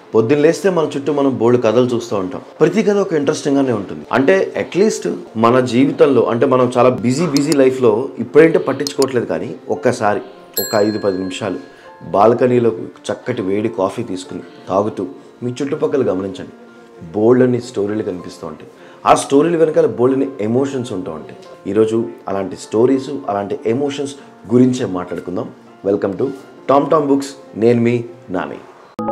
పొద్దున్న లేస్తే మన చుట్టూ మనం బోల్డ్ కథలు చూస్తూ ఉంటాం ప్రతి కథ ఒక ఇంట్రెస్టింగ్గానే ఉంటుంది అంటే అట్లీస్ట్ మన జీవితంలో అంటే మనం చాలా బిజీ బిజీ లైఫ్లో ఇప్పుడేంటే పట్టించుకోవట్లేదు కానీ ఒక్కసారి ఒక ఐదు పది నిమిషాలు బాల్కనీలో చక్కటి వేడి కాఫీ తీసుకుని తాగుతూ మీ చుట్టుపక్కల గమనించండి బోల్డ్ అని స్టోరీలు కనిపిస్తూ ఉంటాయి ఆ స్టోరీలు వెనకాల బోల్డ్ అని ఎమోషన్స్ ఉంటూ ఉంటాయి ఈరోజు అలాంటి స్టోరీస్ అలాంటి ఎమోషన్స్ గురించే మాట్లాడుకుందాం welcome to Tom Tom books నేను మీ నాని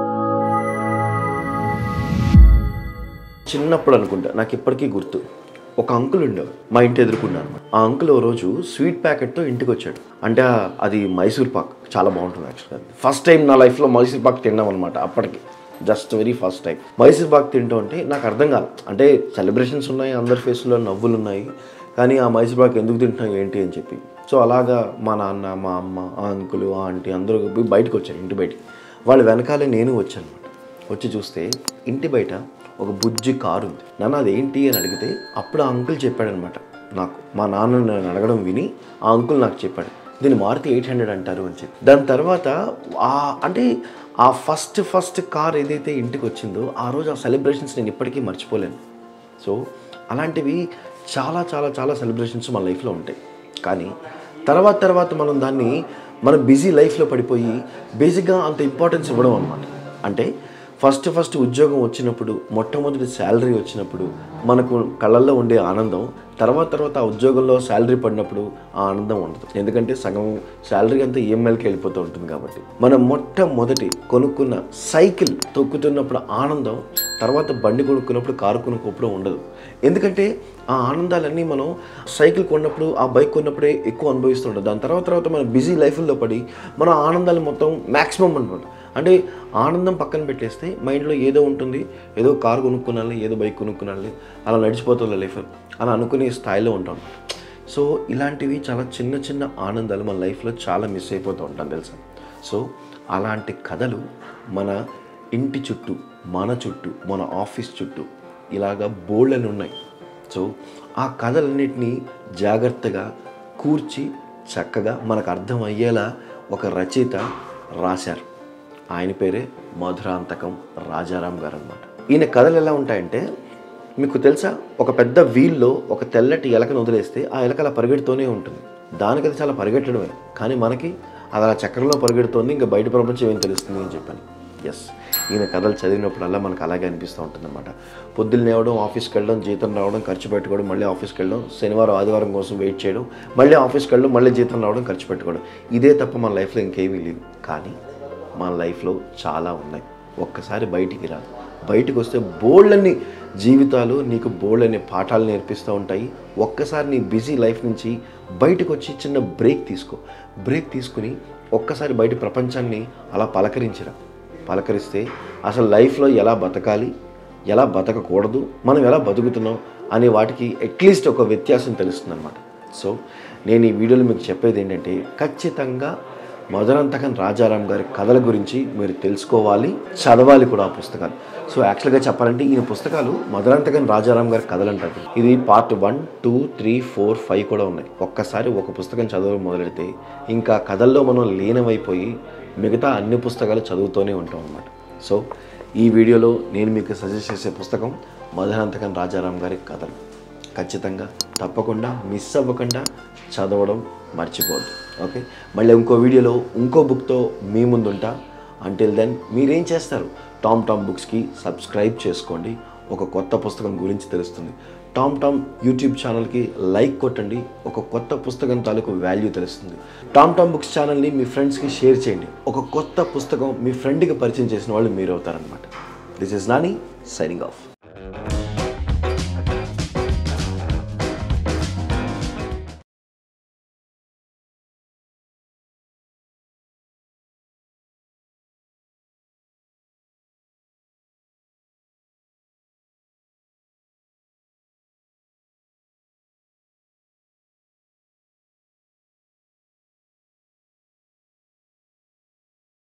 చిన్నప్పుడు అనుకుంటా నాకు ఇప్పటికీ గుర్తు ఒక అంకుల్ ఉండేవారు మా ఇంటి ఎదుర్కొన్నాను ఆ అంకుల్ ఓ రోజు స్వీట్ ప్యాకెట్తో ఇంటికి వచ్చాడు అంటే ఆ- అది మైసూర్ పాక్ చాలా బాగుంటుంది యాక్చువల్గా ఫస్ట్ టైం నా లైఫ్లో మైసూర్ పాక్ తిన్నాం అనమాట అప్పటికి just very first time Mysore pak తింటూ ఉంటే నాకు అర్థం కాదు అంటే సెలబ్రేషన్స్ ఉన్నాయి అందరి ఫేస్లో నవ్వులు ఉన్నాయి కానీ ఆ మైసూర్ పాక్ ఎందుకు తింటున్నాం ఏంటి అని చెప్పి సో అలాగా మా నాన్న మా అమ్మ ఆ అంకులు ఆ ఆంటీ అందరూ పోయి బయటకు వచ్చారు ఇంటి బయటికి వాళ్ళ వెనకాలే నేను వచ్చాను అనమాట వచ్చి చూస్తే ఇంటి బయట ఒక బుజ్జి కారు ఉంది నాన్న అదేంటి అని అడిగితే అప్పుడు ఆ అంకుల్ చెప్పాడనమాట నాకు మా నాన్న నన్ను అడగడం విని ఆ అంకుల్ నాకు చెప్పాడు దీన్ని మారుతి ఎయిట్ హండ్రెడ్ అంటారు అని చెప్పి దాని తర్వాత ఆ అంటే ఆ ఫస్ట్ ఫస్ట్ కార్ ఏదైతే ఇంటికి వచ్చిందో ఆ రోజు ఆ సెలబ్రేషన్స్ నేను ఇప్పటికీ మర్చిపోలేను సో అలాంటివి చాలా చాలా చాలా సెలబ్రేషన్స్ మన లైఫ్లో ఉంటాయి కానీ తర్వాత తర్వాత మనం దాన్ని మన బిజీ లైఫ్లో పడిపోయి బేసిక్గా అంత ఇంపార్టెన్స్ ఇవ్వడం అనమాట అంటే ఫస్ట్ ఫస్ట్ ఉద్యోగం వచ్చినప్పుడు మొట్టమొదటి శాలరీ వచ్చినప్పుడు మనకు కళ్ళల్లో ఉండే ఆనందం తర్వాత తర్వాత ఆ ఉద్యోగంలో శాలరీ పడినప్పుడు ఆ ఆనందం ఉండదు ఎందుకంటే సగం శాలరీ అంతా ఈఎంఐలకి వెళ్ళిపోతూ ఉంటుంది కాబట్టి మనం మొట్టమొదటి కొనుక్కున్న సైకిల్ తొక్కుతున్నప్పుడు ఆనందం తర్వాత బండి కొనుక్కున్నప్పుడు కారు కొనుక్కున్నప్పుడు ఉండదు ఎందుకంటే ఆ ఆనందాలన్నీ మనం సైకిల్ కొన్నప్పుడు ఆ బైక్ కొన్నప్పుడే ఎక్కువ అనుభవిస్తుంటాం దాని తర్వాత తర్వాత మన బిజీ లైఫ్లో పడి మన ఆనందాలు మొత్తం మ్యాక్సిమం అనమాట అంటే ఆనందం పక్కన పెట్టేస్తే మైండ్లో ఏదో ఉంటుంది ఏదో కారు కొనుక్కునాలి ఏదో బైక్ కొనుక్కునాలి అలా నడిచిపోతుంది లైఫ్ అలా అనుకునే స్థాయిలో ఉంటాం సో ఇలాంటివి చాలా చిన్న చిన్న ఆనందాలు మన లైఫ్లో చాలా మిస్ అయిపోతూ ఉంటాం తెలుసా సో అలాంటి కథలు మన ఇంటి చుట్టూ మన చుట్టూ మన ఆఫీస్ చుట్టూ ఇలాగా బోల్డ్ అని ఉన్నాయి సో ఆ కథలన్నిటినీ జాగ్రత్తగా కూర్చి చక్కగా మనకు అర్థం అయ్యేలా ఒక రచయిత రాశారు ఆయన పేరే మధురాంతకం రాజారాం గారు అనమాట ఈయన కథలు ఎలా ఉంటాయంటే మీకు తెలుసా ఒక పెద్ద వీల్లో ఒక తెల్లటి ఎలకను వదిలేస్తే ఆ ఎలక అలా పరిగెడుతూనే ఉంటుంది దానికి అది చాలా పరిగెట్టడమే కానీ మనకి అది అలా చక్రంలో పరిగెడుతోంది ఇంకా బయట ప్రపంచం ఏం తెలుస్తుంది అని చెప్పాను ఎస్ ఈయన కథలు చదివినప్పుడల్లా మనకు అలాగే అనిపిస్తూ ఉంటుందన్నమాట పొద్దున్న లేవడం ఆఫీస్కి వెళ్ళడం జీతం రావడం ఖర్చు పెట్టుకోవడం మళ్ళీ ఆఫీస్కి వెళ్ళడం శనివారం ఆదివారం కోసం వెయిట్ చేయడం మళ్ళీ ఆఫీస్కి వెళ్ళడం మళ్ళీ జీతం రావడం ఖర్చు పెట్టుకోవడం ఇదే తప్ప మన లైఫ్లో ఇంకేమీ లేవు కానీ మన లైఫ్లో చాలా ఉన్నాయి ఒక్కసారి బయటికి రా బయటికి వస్తే బోల్డన్ని జీవితాలు నీకు బోల్డన్ని పాఠాలు నేర్పిస్తూ ఉంటాయి ఒక్కసారి నీ బిజీ లైఫ్ నుంచి బయటకు వచ్చి చిన్న బ్రేక్ తీసుకో బ్రేక్ తీసుకుని ఒక్కసారి బయట ప్రపంచాన్ని అలా పలకరించిరా పలకరిస్తే అసలు లైఫ్లో ఎలా బతకాలి ఎలా బతకకూడదు మనం ఎలా బతుకుతున్నాం అనే వాటికి అట్లీస్ట్ ఒక వ్యత్యాసం తెలుస్తుంది అనమాట సో నేను ఈ వీడియోలో మీకు చెప్పేది ఏంటంటే ఖచ్చితంగా మధురంతకన్ రాజారాం గారి కథల గురించి మీరు తెలుసుకోవాలి చదవాలి కూడా ఆ పుస్తకాలు సో యాక్చువల్గా చెప్పాలంటే ఈయన పుస్తకాలు మధురంతకన్ రాజారాం గారి కథలు అంటారు ఇది part one two three four five కూడా ఉన్నాయి ఒక్కసారి ఒక పుస్తకం చదవడం మొదలెడితే ఇంకా కథల్లో మనం లీనమైపోయి మిగతా అన్ని పుస్తకాలు చదువుతూనే ఉంటాం అన్నమాట సో ఈ వీడియోలో నేను మీకు సజెస్ట్ చేసే పుస్తకం మధురాంతకన్ రాజారాం గారి కథలు ఖచ్చితంగా తప్పకుండా మిస్ అవ్వకుండా చదవడం మర్చిపోవద్దు ఓకే మళ్ళీ ఇంకో వీడియోలో ఇంకో బుక్తో మీ ముందుంటా అంటిల్ దెన్ మీరేం చేస్తారు టామ్ టామ్ బుక్స్కి సబ్స్క్రైబ్ చేసుకోండి ఒక కొత్త పుస్తకం గురించి తెలుస్తుంది టామ్ టామ్ యూట్యూబ్ ఛానల్కి లైక్ కొట్టండి ఒక కొత్త పుస్తకం తాలూకు వాల్యూ తెలుస్తుంది టామ్ టామ్ బుక్స్ ఛానల్ని మీ ఫ్రెండ్స్కి షేర్ చేయండి ఒక కొత్త పుస్తకం మీ ఫ్రెండ్కి పరిచయం చేసిన వాళ్ళు మీరు అవుతారనమాట this is Nani signing of